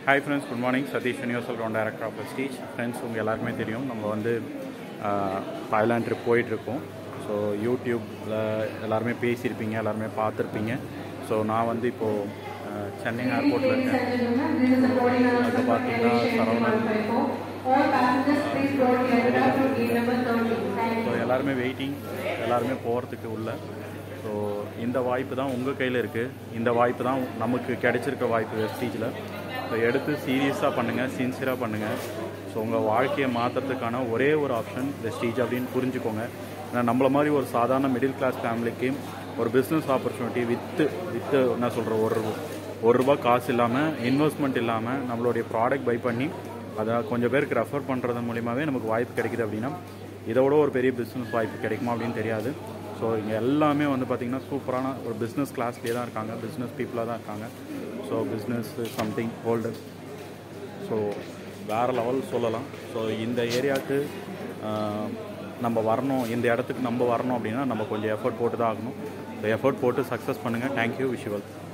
hi friends good morning Sathish universal ground director of ஸ்டீச் friends உங்கள் எல்லாருக்குமே தெரியும் நம்ம வந்து தாய்லாந்து ட்ரிப் போயிட்டுருக்கோம் ஸோ யூடியூப்பில் எல்லாருமே பேசியிருப்பீங்க எல்லாருமே பார்த்துருப்பீங்க ஸோ நான் வந்து இப்போது சென்னை ஏர்போர்ட்டில் இருக்கேன் அங்கே பார்த்தீங்கன்னா சரவணன் ஸோ எல்லாருமே வெயிட்டிங் எல்லாருமே போகிறதுக்கு உள்ள ஸோ இந்த வாய்ப்பு தான் உங்கள் கையில் இருக்குது இந்த வாய்ப்பு தான் நமக்கு கிடைச்சிருக்க வாய்ப்பு வெஸ்டீஜில் ஸோ எடுத்து சீரியஸாக பண்ணுங்கள் சின்சியராக பண்ணுங்கள் ஸோ உங்கள் வாழ்க்கையை மாற்றுறதுக்கான ஒரே ஒரு ஆப்ஷன் வெஸ்டீஜ் அப்படின்னு புரிஞ்சுக்கோங்க ஏன்னா நம்மள மாதிரி ஒரு சாதாரண மிடில் கிளாஸ் ஃபேமிலிக்கு ஒரு பிஸ்னஸ் ஆப்பர்ச்சுனிட்டி வித்து வித்து என்ன சொல்கிற ஒரு ஒரு ரூபா காசு இல்லாமல் இன்வெஸ்ட்மெண்ட் இல்லாமல் நம்மளுடைய ப்ராடக்ட் பை பண்ணி அதை கொஞ்சம் பேருக்கு ரெஃபர் பண்ணுறது மூலியமாகவே நமக்கு வாய்ப்பு கிடைக்குது அப்படின்னா இதை விட ஒரு பெரிய பிஸ்னஸ் வாய்ப்பு கிடைக்குமா அப்படின்னு தெரியாது ஸோ இங்கே எல்லாமே வந்து பார்த்திங்கன்னா சூப்பரான ஒரு பிஸ்னஸ் கிளாஸ்லேயே தான் இருக்காங்க பிஸ்னஸ் பீப்புளாக தான் இருக்காங்க so business something hold so வேறு லெவல் சொல்லலாம் ஸோ இந்த ஏரியாவுக்கு நம்ம வரணும் இந்த இடத்துக்கு நம்ம வரணும் அப்படின்னா நம்ம கொஞ்சம் எஃபர்ட் போட்டு தான் ஆகணும் ஸோ எஃபர்ட் போட்டு சக்ஸஸ் பண்ணுங்கள் தேங்க்யூ விஷுவல்